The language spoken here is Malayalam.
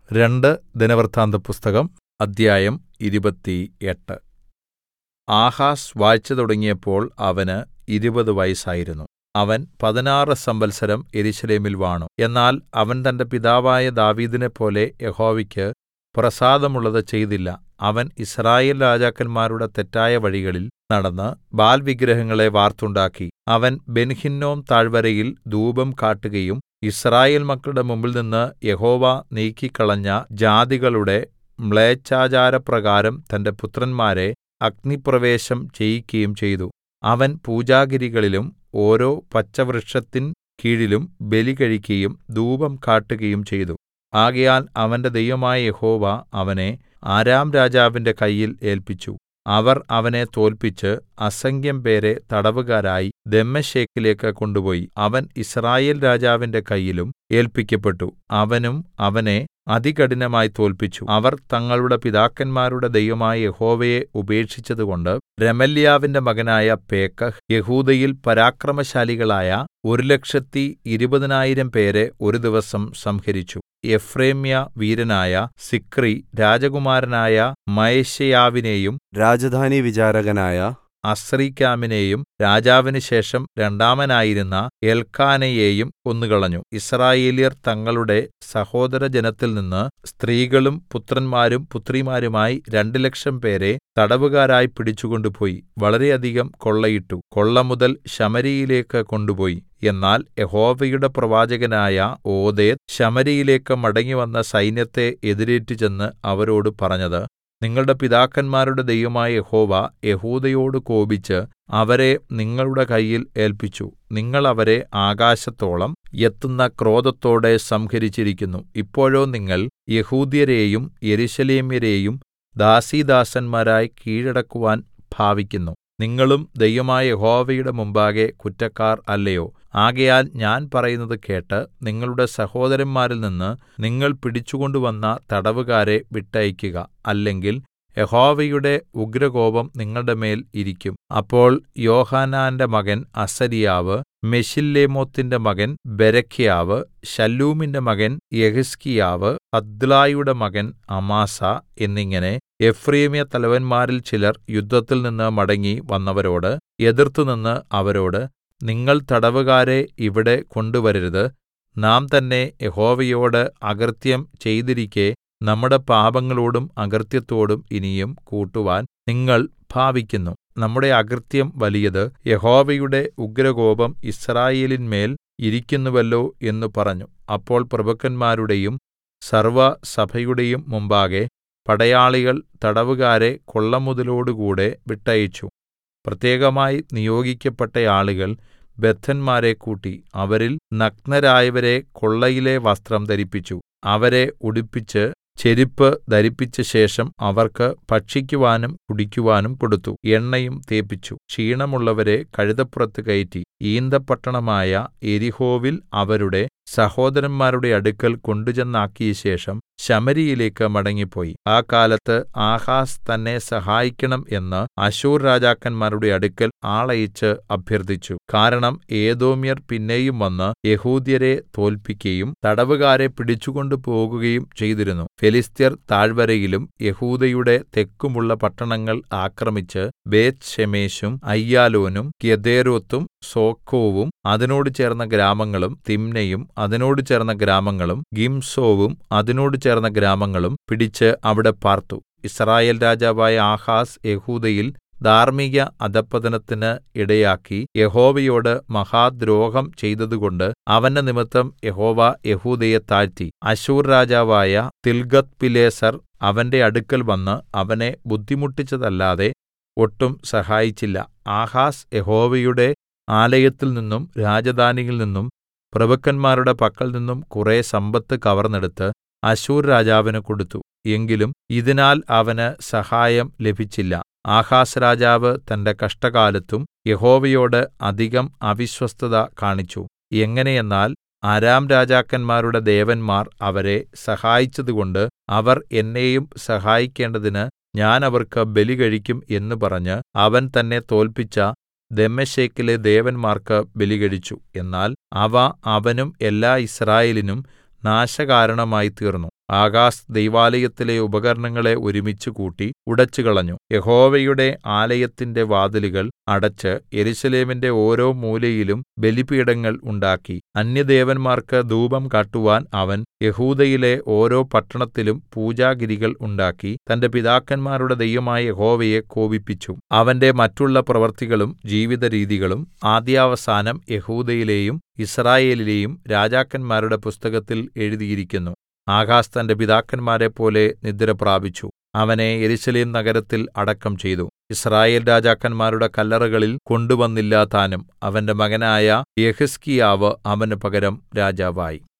രണ്ട് ദിനവൃത്താന്തപുസ്തകം അദ്ധ്യായം ഇരുപത്തിയെട്ട് ആഹാസ് വാഴ്ച തുടങ്ങിയപ്പോൾ അവന് ഇരുപത് വയസ്സായിരുന്നു അവൻ പതിനാറ് സംവത്സരം യെരൂശലേമിൽ വാണു എന്നാൽ അവൻ തന്റെ പിതാവായ ദാവീദിനെപ്പോലെ യഹോവയ്ക്ക് പ്രസാദമുള്ളത് ചെയ്തില്ല അവൻ യിസ്രായേൽ രാജാക്കന്മാരുടെ തെറ്റായ വഴികളിൽ നടന്ന് ബാൽ വിഗ്രഹങ്ങളെ വാർത്തുണ്ടാക്കി അവൻ ബെൻഹിന്നോം താഴ്വരയിൽ ധൂപം കാട്ടുകയും യിസ്രായേൽ മക്കളുടെ മുമ്പിൽനിന്ന് യഹോവ നീക്കിക്കളഞ്ഞ ജാതികളുടെ മ്ലേച്ഛാചാരപ്രകാരം തന്റെ പുത്രന്മാരെ അഗ്നിപ്രവേശം ചെയ്യിക്കയും ചെയ്തു അവൻ പൂജാഗിരികളിലും ഓരോ പച്ചവൃക്ഷത്തിൻ കീഴിലും ബലി കഴിക്കയും ധൂപം കാട്ടുകയും ചെയ്തു ആകയാൽ അവന്റെ ദൈവമായ യഹോവ അവനെ അരാം രാജാവിന്റെ കയ്യിൽ ഏല്പിച്ചു അവർ അവനെ തോല്പിച്ച് അസംഖ്യം പേരെ തടവുകാരായി ദമ്മേശെക്കിലേക്ക് കൊണ്ടുപോയി അവൻ യിസ്രായേൽ രാജാവിന്റെ കയ്യിലും ഏല്പിക്കപ്പെട്ടു അവനും അവനെ അതികഠിനമായി തോല്പിച്ചു അവർ തങ്ങളുടെ പിതാക്കന്മാരുടെ ദൈവമായ യഹോവയെ ഉപേക്ഷിച്ചതുകൊണ്ട് രെമല്യാവിന്റെ മകനായ പേക്കഹ് യെഹൂദയിൽ പരാക്രമശാലികളായ ഒരു ലക്ഷത്തി ഇരുപതിനായിരം പേരെ ഒരു ദിവസം സംഹരിച്ചു എഫ്രേമ്യ വീരനായ സിക്രി രാജകുമാരനായ മയശേയാവിനെയും രാജധാനി വിചാരകനായ അസ്രീക്കാമിനെയും രാജാവിന് ശേഷം രണ്ടാമനായിരുന്ന എൽക്കാനയെയും കൊന്നുകളഞ്ഞു യിസ്രായേല്യർ തങ്ങളുടെ സഹോദരജനത്തിൽ നിന്ന് സ്ത്രീകളും പുത്രന്മാരും പുത്രിമാരുമായി രണ്ട് ലക്ഷം പേരെ തടവുകാരായി പിടിച്ചുകൊണ്ടുപോയി വളരെയധികം കൊള്ളയിട്ടു കൊള്ളമുതൽ ശമര്യയിലേക്ക് കൊണ്ടുപോയി എന്നാൽ യഹോവയുടെ പ്രവാചകനായ ഓദേദ് ശമര്യയിലേക്ക് മടങ്ങിവന്ന സൈന്യത്തെ എതിരേറ്റ് ചെന്ന് അവരോട് പറഞ്ഞത് നിങ്ങളുടെ പിതാക്കന്മാരുടെ ദൈവമായ യഹോവ യെഹൂദയോട് കോപിച്ച് അവരെ നിങ്ങളുടെ കയ്യിൽ ഏല്പിച്ചു നിങ്ങൾ അവരെ ആകാശത്തോളം എത്തുന്ന ക്രോധത്തോടെ സംഹരിച്ചിരിക്കുന്നു ഇപ്പോഴോ നിങ്ങൾ യെഹൂദ്യരെയും യെരൂശലേമ്യരെയും ദാസീദാസന്മാരായി കീഴടക്കുവാൻ ഭാവിക്കുന്നു നിങ്ങളും ദൈവമായ യഹോവയുടെ മുമ്പാകെ കുറ്റക്കാർ അല്ലയോ ആകയാൽ ഞാൻ പറയുന്നത് കേട്ട് നിങ്ങളുടെ സഹോദരന്മാരിൽ നിന്ന് നിങ്ങൾ പിടിച്ചുകൊണ്ടുവന്ന തടവുകാരെ വിട്ടയയ്ക്കുക അല്ലെങ്കിൽ യഹോവയുടെ ഉഗ്രകോപം നിങ്ങളുടെ മേൽ ഇരിക്കും അപ്പോൾ യോഹാനാന്റെ മകൻ അസര്യാവ് മെശില്ലേമോത്തിന്റെ മകൻ ബെരെഖ്യാവ് ശല്ലൂമിന്റെ മകൻ യെഹിസ്കീയാവ് അദ്ലായിയുടെ മകൻ അമാസ എന്നിങ്ങനെ എഫ്രയീമ്യ തലവന്മാരിൽ ചിലർ യുദ്ധത്തിൽ നിന്ന് മടങ്ങി വന്നവരോട് എതിർത്തുനിന്ന് അവരോട് നിങ്ങൾ തടവുകാരെ ഇവിടെ കൊണ്ടുവരരുത് നാം തന്നെ യഹോവയോട് അകൃത്യം ചെയ്തിരിക്കെ നമ്മുടെ പാപങ്ങളോടും അകൃത്യത്തോടും ഇനിയും കൂട്ടുവാൻ നിങ്ങൾ ഭാവിക്കുന്നു നമ്മുടെ അകൃത്യം വലിയത് യഹോവയുടെ ഉഗ്രകോപം യിസ്രായേലിന്മേൽ ഇരിക്കുന്നുവല്ലോ എന്ന് പറഞ്ഞു അപ്പോൾ പ്രഭുക്കന്മാരുടെയും സർവ്വസഭയുടെയും മുമ്പാകെ പടയാളികൾ തടവുകാരെ കൊള്ളമുതലോടുകൂടെ വിട്ടയച്ചു പ്രത്യേകമായി നിയോഗിക്കപ്പെട്ട ആളുകൾ ബദ്ധന്മാരെ കൂട്ടി അവരിൽ നഗ്നരായവരെ കൊള്ളയിലെ വസ്ത്രം ധരിപ്പിച്ചു അവരെ ഉടുപ്പിച്ച് ചെരിപ്പ് ധരിപ്പിച്ച ശേഷം അവർക്ക് ഭക്ഷിക്കുവാനും കുടിക്കുവാനും കൊടുത്തു എണ്ണയും തേപ്പിച്ചു ക്ഷീണമുള്ളവരെ കഴുതപ്പുറത്ത് കയറ്റി ഈന്തപ്പട്ടണമായ എരിഹോവിൽ അവരുടെ സഹോദരന്മാരുടെ അടുക്കൽ കൊണ്ടുചെന്നാക്കിയ ശേഷം ശമര്യയിലേക്ക് മടങ്ങിപ്പോയി ആ കാലത്ത് ആഹാസ് തന്നെ സഹായിക്കണം എന്ന് അശൂർ രാജാക്കന്മാരുടെ അടുക്കൽ ആളയച്ച് അഭ്യർത്ഥിച്ചു കാരണം ഏദോമ്യർ പിന്നെയും വന്ന് യഹൂദ്യരെ തോൽപ്പിക്കുകയും തടവുകാരെ പിടിച്ചുകൊണ്ടു പോകുകയും ചെയ്തിരുന്നു ഫെലിസ്ത്യർ താഴ്വരയിലും യഹൂദയുടെ തെക്കുമുള്ള പട്ടണങ്ങൾ ആക്രമിച്ച് ബേത് ഷെമേശും അയ്യാലോനും ഗെദേരോത്തും സോക്കോവും അതിനോട് ചേർന്ന ഗ്രാമങ്ങളും തിമ്നയും അതിനോട് ചേർന്ന ഗ്രാമങ്ങളും ഗിംസോവും അതിനോട് ചേർന്ന ഗ്രാമങ്ങളും പിടിച്ച് അവിടെ പാർത്തു ഇസ്രായേൽ രാജാവായ ആഹാസ് യഹൂദയിൽ ധാർമ്മിക അധപ്പതനത്തിന് ഇടയാക്കി യഹോവയോട് മഹാദ്രോഹം ചെയ്തതുകൊണ്ട് അവന്റെ നിമിത്തം യഹോവ യഹൂദയെ താഴ്ത്തി അശൂർ രാജാവായ തിൽഗത് പിലേസർ അവന്റെ അടുക്കൽ വന്ന് അവനെ ബുദ്ധിമുട്ടിച്ചതല്ലാതെ ഒട്ടും സഹായിച്ചില്ല ആഹാസ് യഹോവയുടെ ആലയത്തിൽ നിന്നും രാജധാനിയിൽ നിന്നും പ്രഭുക്കന്മാരുടെ പക്കൽ നിന്നും കുറെ സമ്പത്ത് കവർന്നെടുത്ത് അശൂർ രാജാവിന് കൊടുത്തു എങ്കിലും ഇതിനാൽ അവന് സഹായം ലഭിച്ചില്ല ആഹാസ് രാജാവ് തന്റെ കഷ്ടകാലത്തും യഹോവയോട് അധികം അവിശ്വസ്തത കാണിച്ചു എങ്ങനെയെന്നാൽ അരാം രാജാക്കന്മാരുടെ ദേവന്മാർ അവരെ സഹായിച്ചതുകൊണ്ട് അവർ എന്നെയും സഹായിക്കേണ്ടതിന് ഞാൻ അവർക്ക് ബലി കഴിക്കും എന്ന് പറഞ്ഞ് അവൻ തന്നെ തോൽപ്പിച്ച ദമ്മേശെക്കിലെ ദേവന്മാർക്ക് ബലികഴിച്ചു എന്നാൽ അവ അവനും എല്ലാ യിസ്രായേലിനും നാശകാരണമായി തീർന്നു ആഹാസ് ദൈവാലയത്തിലെ ഉപകരണങ്ങളെ ഒരുമിച്ച് കൂട്ടി ഉടച്ചുകളഞ്ഞു യഹോവയുടെ ആലയത്തിന്റെ വാതിലുകൾ അടച്ച് യെരൂശലേമിന്റെ ഓരോ മൂലയിലും ബലിപീഠങ്ങൾ ഉണ്ടാക്കി അന്യദേവന്മാർക്ക് ധൂപം കാട്ടുവാൻ അവൻ യെഹൂദയിലെ ഓരോ പട്ടണത്തിലും പൂജാഗിരികൾ ഉണ്ടാക്കി തന്റെ പിതാക്കന്മാരുടെ ദൈവമായ യഹോവയെ കോപിപ്പിച്ചു അവന്റെ മറ്റുള്ള പ്രവൃത്തികളും ജീവിതരീതികളും ആദ്യാവസാനം യെഹൂദയിലെയും യിസ്രായേലിലെയും രാജാക്കന്മാരുടെ പുസ്തകത്തിൽ എഴുതിയിരിക്കുന്നു ആഹാസ് തന്റെ പിതാക്കന്മാരെപ്പോലെ നിദ്രപ്രാപിച്ചു അവനെ യെരൂശലേം നഗരത്തിൽ അടക്കം ചെയ്തു യിസ്രായേൽ രാജാക്കന്മാരുടെ കല്ലറകളിൽ കൊണ്ടുവന്നില്ല താനും അവന്റെ മകനായ യെഹിസ്കീയാവ് അവന് പകരം രാജാവായി